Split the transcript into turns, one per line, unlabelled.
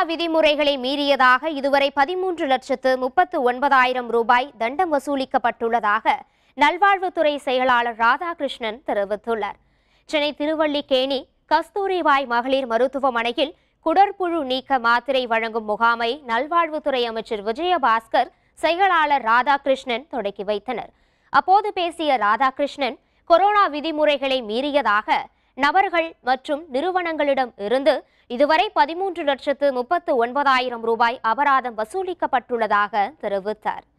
விதிமுறைகளை மீறியதாக இதுவரை பதிமூன்று லட்சத்து முப்பத்து ஒன்பதாயிரம் ரூபாய் தண்டம் வசூலிக்கப்பட்டுள்ளதாக நல்வாழ்வுத்துறை செயலாளர் ராதாகிருஷ்ணன் தெரிவித்துள்ளார் சென்னை திருவல்லிக்கேணி கஸ்தூரிவாய் மகளிர் மருத்துவமனையில் குடற்புழு நீக்க மாத்திரை வழங்கும் முகாமை நல்வாழ்வுத்துறை அமைச்சர் விஜயபாஸ்கர் செயலாளர் ராதாகிருஷ்ணன் தொடக்கி வைத்தனர் அப்போது பேசிய ராதாகிருஷ்ணன் கொரோனா விதிமுறைகளை மீறியதாக நபர்கள் மற்றும் நிறுவனங்களிடம் இருந்து இதுவரை பதிமூன்று லட்சத்து முப்பத்து ஒன்பதாயிரம் ரூபாய் அபராதம் வசூலிக்கப்பட்டுள்ளதாக தெரிவித்தார்